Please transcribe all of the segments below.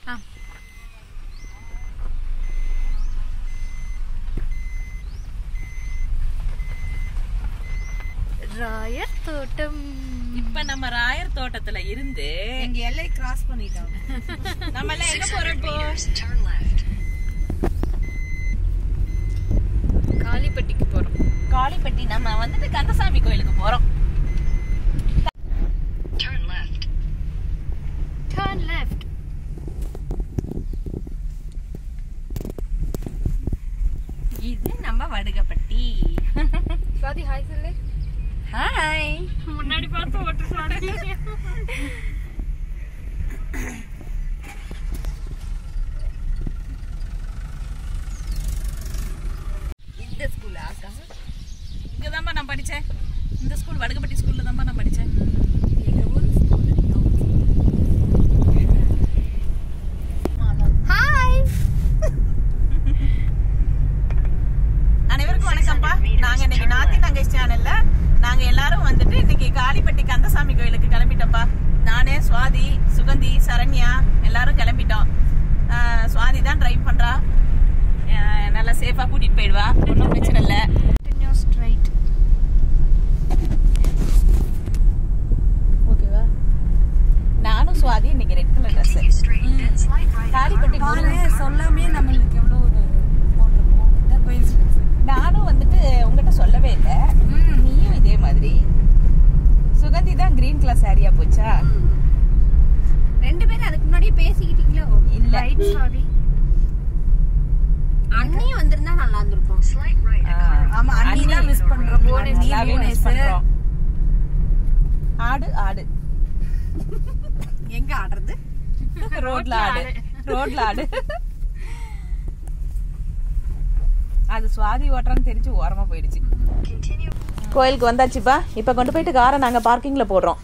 ஆ ராயர் தோட்டம் இப்ப நம்ம ராயர் தோட்டத்துல இருந்து எங்க எல்லை கிராஸ் பண்ணிட்டோம் நம்ம எல்லாம் எங்க போறோம் இப்போ Turn left. காளிப்பட்டிக்கு போறோம் காளிப்பட்டி நம்ம வந்துட்டு கந்தசாமி கோயிலுக்கு போறோம் Turn left. டர்ன் லெஃப்ட் இது நம்ம வடுகப்பட்டி சுவாதி ஹாய் சொல்லு ஹாய் முன்னாடி பார்த்து ஓட்டு சுவாதி இந்த ஸ்கூல் ஆக்கா இங்கதாம்மா நான் படிச்சேன் இந்த ஸ்கூல் வடுகப்பட்டி ஸ்கூல்ல தான்மா நான் படிச்சேன் எங்க ஊர் ஸ்கூல் ஹாய் அனைவருக்கும் வணக்கம்ப்பா நாங்க இன்னைக்கு நாத்தி நங்கை சேனல்ல நாங்க எல்லாரும் வந்துட்டு இன்னைக்கு காளிப்பட்டி கந்தசாமி கோயிலுக்கு கிளம்பிட்டோம்ப்பா நானு சுவாதி சுகந்தி சரண்யா எல்லாரும் கிளம்பிட்டோம் ஆஹ் சுவாதி தான் டிரைவ் பண்றா ஆஹ் நல்லா சேஃபா கூட்டிட்டு போயிடுவா ஒன்றும் பிரச்சனை இல்லை கண்டினியூ ஸ்ட்ரைட் ஓகேவா நானும் சுவாதி இன்னைக்கு red colour dress Continue straight, then slide right. Kalipatti பாரு முருகன் சொல்லாமே நம்மளுக்கு எவ்வளவு ஒரு போட்டிருக்கோம் இந்த கோயில் நானும் வந்துட்டு உங்ககிட்ட சொல்லவே இல்லை நீயும் இதே மாதிரி சுகந்தி தான் கிரீன் கலர் சாரியா போச்சா ரெண்டு பேரும் அதுக்கு முன்னாடியே பேசிக்கிட்டீங்களோ இல்ல ரைட் சுவாதி அண்ணியும் வந்திருந்தா நல்லா இருந்திருக்கும் Slight right. ஆ, ஆமா அண்ணி தான் மிஸ் பண்றோம் அண்ணி நல்லாவே miss பண்றோம். ஆடு ஆடு எங்க ஆடுறது ரோட்ல ஆடு ரோட்ல ஆடு அது சுவாதி ஓட்டுறான்னு தெரிஞ்சு ஓரமா போயிடுச்சு Continue. கோயிலுக்கு வந்தாச்சுப்பா இப்ப கொண்டு போயிட்டு காரை நாங்க பார்க்கிங்ல போடுறோம்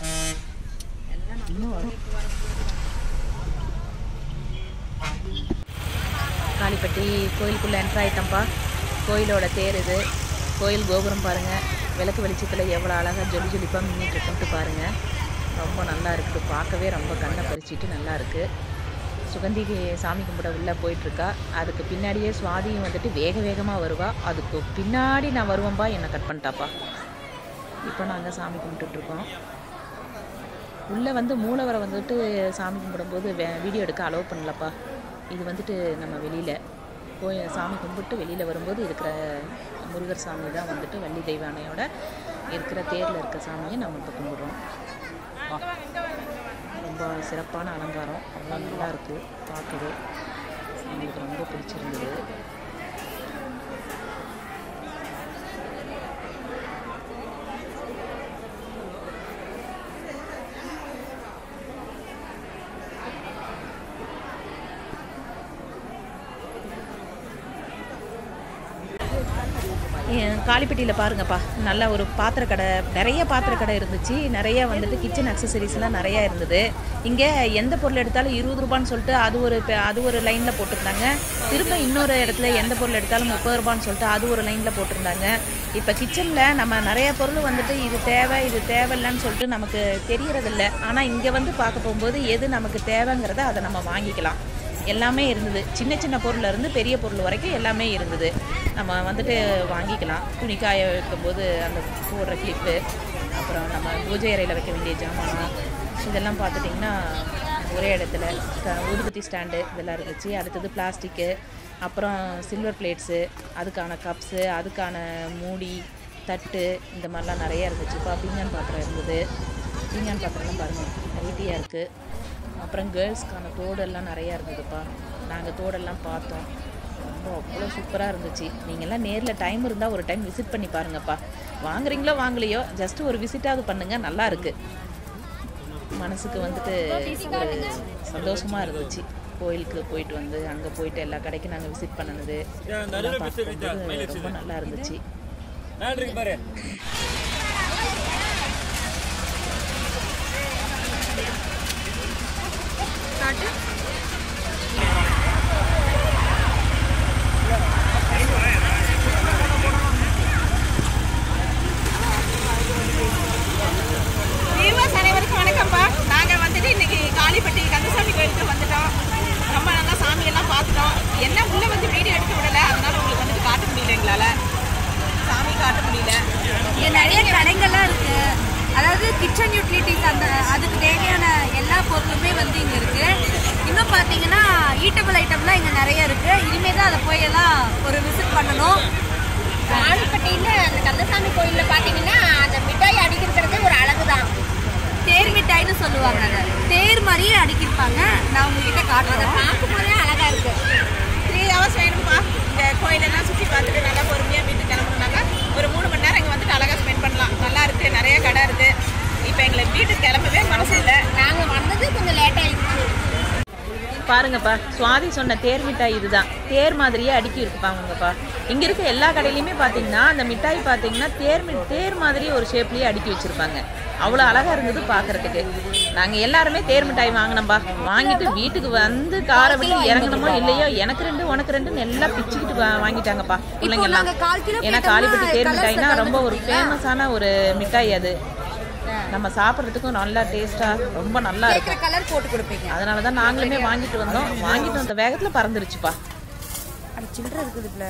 காளிப்பட்டி கோயிலுக்குள்ள என்ட்ரு ஆயிட்டோம்ப்பா கோயிலோட தேர் இது கோயில் கோபுரம் பாருங்க விளக்கு வெளிச்சத்தில் எவ்வளோ அழகாக ஜொலி ஜொலிப்பாக மின்னிட்டு இருக்குன்ட்டு பாருங்க ரொம்ப நல்லா இருக்குது பார்க்கவே ரொம்ப கண்ணை பறிச்சிட்டு நல்லா இருக்குது சுகந்திக்கு சாமி கும்பிட உள்ளே போயிட்டுருக்கா அதுக்கு பின்னாடியே சுவாதியும் வந்துட்டு வேக வேகமாக வருவா அதுக்கு பின்னாடி நான் வருவேன்பா என்னை கட் பண்ணிட்டாப்பா இப்போ நாங்கள் சாமி கும்பிட்டுட்ருக்கோம் உள்ளே வந்து மூலவரை வந்துட்டு சாமி கும்பிடும்போது வே வீடியோ எடுக்க அலோவ் பண்ணலப்பா இது வந்துட்டு நம்ம வெளியில் போய் சாமி கும்பிட்டு வெளியில் வரும்போது இருக்கிற முருகர் சாமி தான் வந்துட்டு வள்ளி தெய்வானையோட இருக்கிற தேரில் இருக்க சாமியை நம்ம இப்போ கும்பிடுறோம் வா. ரொம்ப சிறப்பான அலங்காரம் ரொம்ப நல்லா இருக்குது பார்க்கவே எங்களுக்கு ரொம்ப பிடிச்சிருந்தது காளிப்பட்டியில் பாருங்கப்பா நல்ல ஒரு பாத்திர கடை நிறைய பாத்திர கடை இருந்துச்சு நிறைய வந்துட்டு கிச்சன் அக்சசரிஸ்லாம் நிறையா இருந்தது இங்கே எந்த பொருள் எடுத்தாலும் இருபது ரூபான்னு சொல்லிட்டு அது ஒரு பெ- அது ஒரு லைனில் போட்டிருந்தாங்க திரும்ப இன்னொரு இடத்துல எந்த பொருள் எடுத்தாலும் முப்பது ரூபான்னு சொல்லிட்டு அது ஒரு லைனில் போட்டிருந்தாங்க இப்போ கிச்சனில் நம்ம நிறைய பொருள் வந்துட்டு இது தேவை இது தேவையில்லைன்னு சொல்லிட்டு நமக்கு தெரியறதில்ல ஆனால் இங்கே வந்து பார்க்க போகும்போது எது நமக்கு தேவைங்கிறத அதை நம்ம வாங்கிக்கலாம் எல்லாமே இருந்தது சின்ன சின்ன பொருள்ல இருந்து பெரிய பொருள் வரைக்கும் எல்லாமே இருந்தது நம்ம வந்துட்டு வாங்கிக்கலாம் துணி காய வைக்கும்போது அந்த போடுற கிளிப்பு அப்புறம் நம்ம பூஜை அறையில் வைக்க வேண்டிய ஜாமானம் இதெல்லாம் பார்த்துட்டிங்கன்னா ஒரே இடத்துல க- ஊதுபத்தி ஸ்டாண்டு இதெல்லாம் இருந்துச்சு அடுத்தது பிளாஸ்டிக்கு அப்புறம் சில்வர் பிளேட்ஸு அதுக்கான கப்ஸு அதுக்கான மூடி தட்டு இந்த மாதிரிலாம் நிறைய இருந்துச்சு இப்போ பீங்கான் பாத்திரம் இருந்தது பீங்கான் பாத்திரம்லாம் பாருங்கள் வெரைட்டியாக இருக்குது அப்புறம் கேர்ள்ஸ்க்கான தோடெல்லாம் நிறையா இருந்ததுப்பா நாங்கள் தோடெல்லாம் பார்த்தோம் ரொம்ப அவ்வளோ சூப்பராக இருந்துச்சு நீங்கள்லாம் நேரில் டைம் இருந்தால் ஒரு டைம் விசிட் பண்ணி பாருங்கப்பா வாங்குறீங்களோ வாங்கலையோ ஜஸ்ட் ஒரு விசிட்டாவது பண்ணுங்க நல்லா இருக்கு மனசுக்கு வந்துட்டு ஒரு சந்தோஷமா இருந்துச்சு கோயிலுக்கு போயிட்டு வந்து அங்கே போயிட்டு எல்லா கடைக்கும் நாங்கள் விசிட் பண்ணது அதெல்லாம் பார்க்கும்போது ரொம்ப நல்லா இருந்துச்சு வியூவர்ஸ் அனைவருக்கும் வணக்கம்ப்பா நாங்கள் வந்துட்டு இன்னைக்கு காளிப்பட்டி கந்தசாமி கோயிலுக்கு வந்துட்டோம் முடியல இங்க நிறைய கடைகள்லாம் இருக்கு அதாவது கிச்சன் யூட்டிலிட்டிஸ் அந்த அதுக்கு தேவையான எல்லா பொருளுமே வந்து இங்க இருக்கு இன்னும் பாத்தீங்கன்னா ஈட்டபிள் ஐட்டம்லாம் இங்க நிறைய இருக்கு இனிமே தான் அதை போய் எல்லாம் ஒரு விசிட் பண்ணணும் வாணிப்பட்டியில அந்த கந்தசாமி கோயில்ல பாத்தீங்கன்னா அந்த மிட்டாய் அடிக்கிறது ஒரு அழகுதான் தேர் மிட்டாய்னு சொல்லுவாங்க அதை தேர் மாதிரியே அடுக்கிருப்பாங்க நான் உங்ககிட்ட காட்டுறேன் பார்க்கும் போதே அழகா இருக்கு த்ரீ ஹவர்ஸ் வேணும்ப்பா இந்த கோயிலெல்லாம் சுற்றி பார்த்துட்டு நல்லா பொறுமையாக வீட்டுக்கு கிளம்பணுனாக்கா ஒரு மூணு மணி நேரம் இங்கே வந்துட்டு அழகாக ஸ்பெண்ட் பண்ணலாம் நல்லா இருக்கு நிறைய கடை இருக்கு இப்போ எங்களுக்கு வீட்டுக்கு கிளம்பவே மனசு இல்லை நாங்க வந்தது கொஞ்சம் லேட் ஆயிடுச்சு பாருங்கப்பா சுவாதி சொன்ன தேர் மிட்டாய் இதுதான் தேர் மாதிரியே அடுக்கி இருக்குப்பாங்கப்பா இங்கே இருக்க எல்லா கடையிலையுமே பார்த்தீங்கன்னா அந்த மிட்டாய் பார்த்தீங்கன்னா தேர் மி- தேர் மாதிரி ஒரு ஷேப்லேயே அடுக்கி வச்சிருப்பாங்க அவ்வளோ அழகாக இருந்தது பார்க்கறதுக்கு நாங்கள் எல்லாருமே தேர் மிட்டாய் வாங்கினோம்பா வாங்கிட்டு வீட்டுக்கு வந்து காரை விட்டு இறங்கணுமோ இல்லையோ எனக்கு ரெண்டு உனக்கு ரெண்டுன்னு எல்லாம் பிச்சுக்கிட்டு வா- வாங்கிட்டாங்கப்பா பிள்ளைங்க எல்லாம் நாங்க கால் கிலோ ஏன்னா கேட்டோம்னா காளிப்பட்டி தேர் colours மிட்டாய்னா கலந்து ரொம்ப ஒரு கொடுப்பீங்களா? ஃபேமஸான ஒரு மிட்டாய் அது நம்ம சாப்பிட்றதுக்கும் நல்லா டேஸ்ட்டாக ரொம்ப நல்லா இருக்கும் கேட்குற கலர் போட்டு கொடுப்பீங்க அதனால தான் நாங்களுமே வாங்கிட்டு வந்தோம் வாங்கிட்டு வந்த வேகத்தில் பறந்துருச்சுப்பா அது சில்லற இருக்குதுல்ல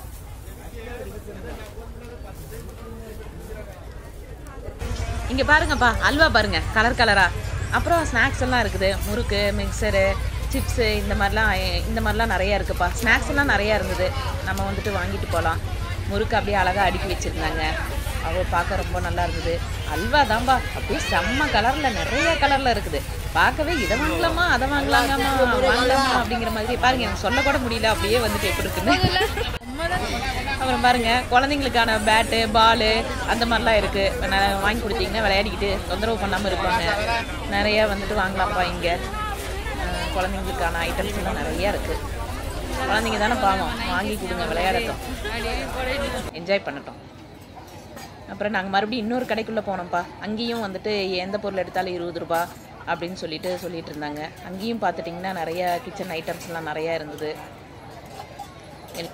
இங்கே பாருங்கப்பா அல்வா பாருங்க கலர் கலரா அப்புறம் ஸ்நாக்ஸ் எல்லாம் இருக்குது முறுக்கு மிக்சரு சிப்ஸு இந்த மாதிரிலாம் எ- இந்த மாதிரிலாம் நிறையா இருக்குப்பா ஸ்நாக்ஸ் எல்லாம் நிறையா இருந்தது நம்ம வந்துட்டு வாங்கிட்டு போகலாம் முறுக்கு அப்படியே அழகாக அடுக்கி வச்சுருந்தாங்க அவ பார்க்க ரொம்ப நல்லா இருந்தது அல்வா தான்பா அப்படியே செம்ம கலரில் நிறைய கலரில் இருக்குது பார்க்கவே இதை வாங்கலாமா அதை வாங்கலாமாமா வாங்கலாமா அப்படிங்கிற மாதிரி பாருங்க எனக்கு சொல்ல கூட முடியல அப்படியே வந்துட்டு எப்படி இருக்குன்னு அப்புறம் பாருங்க குழந்தைங்களுக்கான பேட்டு பாலு அந்த மாதிரிலாம் இருக்கு ந- வாங்கி கொடுத்தீங்கன்னா விளையாடிக்கிட்டு தொந்தரவு பண்ணாமல் இருப்பாங்க நிறைய வந்துட்டு வாங்கலாம்ப்பா இங்கே குழந்தைங்களுக்கான ஐட்டம்ஸ் எல்லாம் நிறைய இருக்கு குழந்தைங்க தானே பாவம் வாங்கி கொடுங்க விளையாடட்டும் என்ஜாய் பண்ணட்டும் அப்புறம் நாங்கள் மறுபடியும் இன்னொரு கடைக்குள்ளே போனோம்ப்பா அங்கேயும் வந்துட்டு எந்த பொருள் எடுத்தாலும் இருபது ரூபா அப்படின்னு சொல்லிட்டு சொல்லிட்டு இருந்தாங்க அங்கேயும் பார்த்துட்டிங்கன்னா நிறைய கிச்சன் ஐட்டம்ஸ்லாம் நிறையா இருந்தது எல்-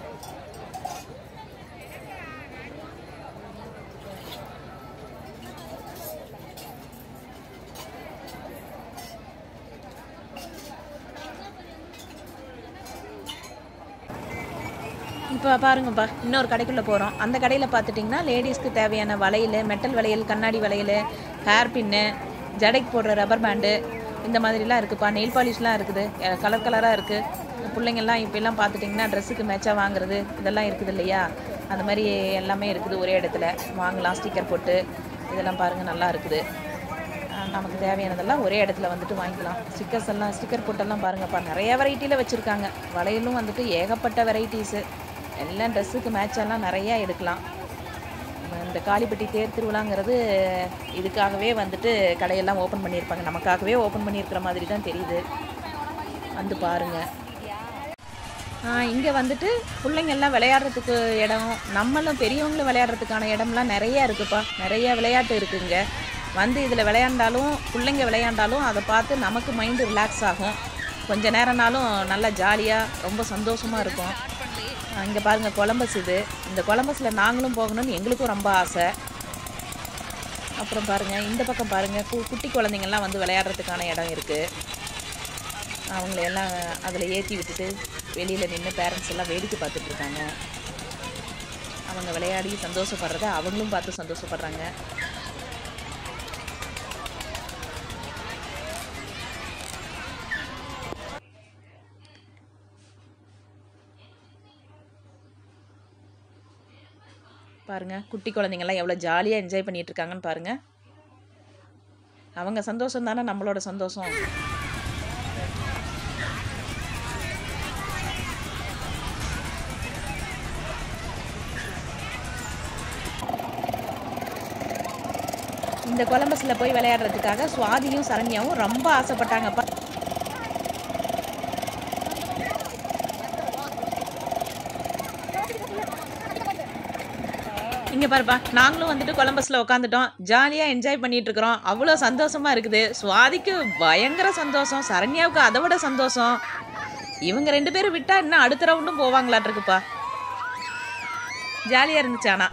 இப்போ பாருங்கப்பா இன்னொரு கடைக்குள்ளே போகிறோம் அந்த கடையில் பார்த்துட்டிங்கன்னா லேடிஸ்க்கு தேவையான வளையல் மெட்டல் வளையல் கண்ணாடி வளையல் ஹேர் பின்னு ஜடைக்கு போடுற ரப்பர் பேண்டு இந்த மாதிரிலாம் இருக்குப்பா நெயில் பாலிஷ்லாம் இருக்குது கலர் கலராக இருக்குது பிள்ளைங்கள்லாம் இப்போல்லாம் பார்த்துட்டிங்கன்னா ட்ரெஸ்ஸுக்கு மேட்சாக வாங்குறது இதெல்லாம் இருக்குது இல்லையா அந்த மாதிரி எல்லாமே இருக்குது ஒரே இடத்துல வாங்கலாம் ஸ்டிக்கர் போட்டு இதெல்லாம் பாருங்கள் நல்லா இருக்குது அஹ் நமக்கு தேவையானதெல்லாம் ஒரே இடத்துல வந்துட்டு வாங்கிக்கலாம் ஸ்டிக்கர்ஸ் எல்லாம் ஸ்டிக்கர் போட்டெல்லாம் பாருங்கப்பா நிறைய வெரைட்டியில் வச்சுருக்காங்க வளையலும் வந்துட்டு ஏகப்பட்ட வெரைட்டிஸு எல்லாம் ட்ரெஸ்ஸுக்கு மேட்ச் எல்லாம் நிறையா எடுக்கலாம் நம்ம இந்த காளிப்பட்டி தேர் திருவிழாங்கிறது இதுக்காகவே வந்துட்டு கடையெல்லாம் ஓப்பன் பண்ணியிருப்பாங்க நமக்காகவே ஓப்பன் பண்ணியிருக்கிற மாதிரி தான் தெரியுது வந்து பாருங்கள் இங்கே வந்துட்டு பிள்ளைங்க எல்லாம் விளையாடுறதுக்கு இடம் நம்மளும் பெரியவங்களும் விளையாடுறதுக்கான இடம்லாம் நிறைய இருக்குப்பா நிறைய விளையாட்டு இருக்குங்க வந்து இதில் விளையாண்டாலும் பிள்ளைங்க விளையாண்டாலும் அதை பார்த்து நமக்கு மைண்டு ரிலாக்ஸ் ஆகும் கொஞ்ச நேரம்னாலும் நல்லா ஜாலியாக ரொம்ப சந்தோஷமாக இருக்கும் இங்கே பாருங்கள் கொலம்பஸ் இது இந்த கொலம்பஸில் நாங்களும் போகணும்னு எங்களுக்கும் ரொம்ப ஆசை அப்புறம் பாருங்கள் இந்த பக்கம் பாருங்கள் கு குட்டி குழந்தைங்கள்லாம் வந்து விளையாடுறதுக்கான இடம் இருக்குது அவங்கள எல்லாம் அதில் ஏற்றி விட்டுட்டு வெளியில் நின்று பேரண்ட்ஸ் எல்லாம் வேடிக்கை பார்த்துட்டு இருக்காங்க அவங்க விளையாடி சந்தோஷப்படுறத அவங்களும் பார்த்து சந்தோஷப்படுறாங்க பாருங்க குட்டி குழந்தைங்கள்லாம் எவ்வளோ ஜாலியாக என்ஜாய் பண்ணிட்டு இருக்காங்கன்னு பாருங்க அவங்க சந்தோஷம் தானே நம்மளோட சந்தோஷம் இந்த கொலம்பஸில் போய் விளையாடுறதுக்காக சுவாதியும் சரண்யாவும் ரொம்ப ஆசைப்பட்டாங்கப்பா இங்கே பாருப்பா நாங்களும் வந்துட்டு கொலம்பஸில் உட்காந்துட்டோம் ஜாலியாக என்ஜாய் பண்ணிட்டு இருக்கிறோம் அவ்வளோ சந்தோஷமா இருக்குது சுவாதிக்கு பயங்கர சந்தோஷம் சரண்யாவுக்கு அதை விட சந்தோஷம் இவங்க ரெண்டு பேரும் விட்டா இன்னும் அடுத்த ரவுண்டும் போவாங்களாட்டிருக்குப்பா ஜாலியாக இருந்துச்சு ஆனா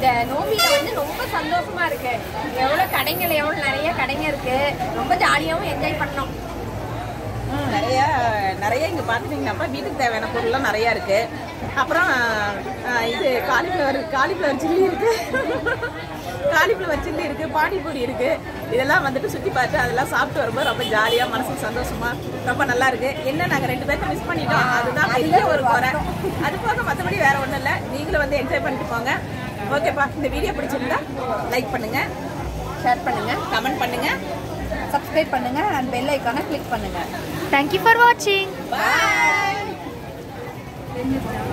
இந்த நோம்பியில வந்து ரொம்ப சந்தோஷமா இருக்கு எவ்வளவு கடைகள் எவ்வளவு நிறைய கடைங்க இருக்கு ரொம்ப ஜாலியாவும் என்ஜாய் பண்ணோம் ம், நிறைய நிறைய இங்கே பார்த்துட்டிங்கன்னாப்பா வீட்டுக்கு தேவையான பொருள்லாம் நிறையா இருக்கு அப்புறம் ஆ, இது காலிஃப்ளவர் காலிஃப்ளவர் சில்லி இருக்கு காலிஃப்ளவர் சில்லி இருக்கு பானிபூரி இருக்கு இதெல்லாம் வந்துட்டு சுற்றி பார்த்து அதெல்லாம் சாப்பிட்டு வரும்போது ரொம்ப ஜாலியாக மனசுக்கு சந்தோஷமா ரொம்ப நல்லா இருக்கு என்ன நாங்கள் ரெண்டு பேர்த்த மிஸ் பண்ணிட்டோம் அதுதான் பெரிய ஒரு குறை அது போக மற்றபடி வேற ஒன்றும் இல்லை நீங்களும் வந்து என்ஜாய் பண்ணிட்டு போங்க ஓகேப்பா இந்த வீடியோ பிடிச்சிருந்தா லைக் பண்ணுங்க ஷேர் பண்ணுங்க கமெண்ட் பண்ணுங்க சப்ஸ்கிரைப் பண்ணுங்க அண்ட் பெல் ஐக்கானை கிளிக் பண்ணுங்க தேங்க்யூ ஃபார் வாட்சிங் பாய்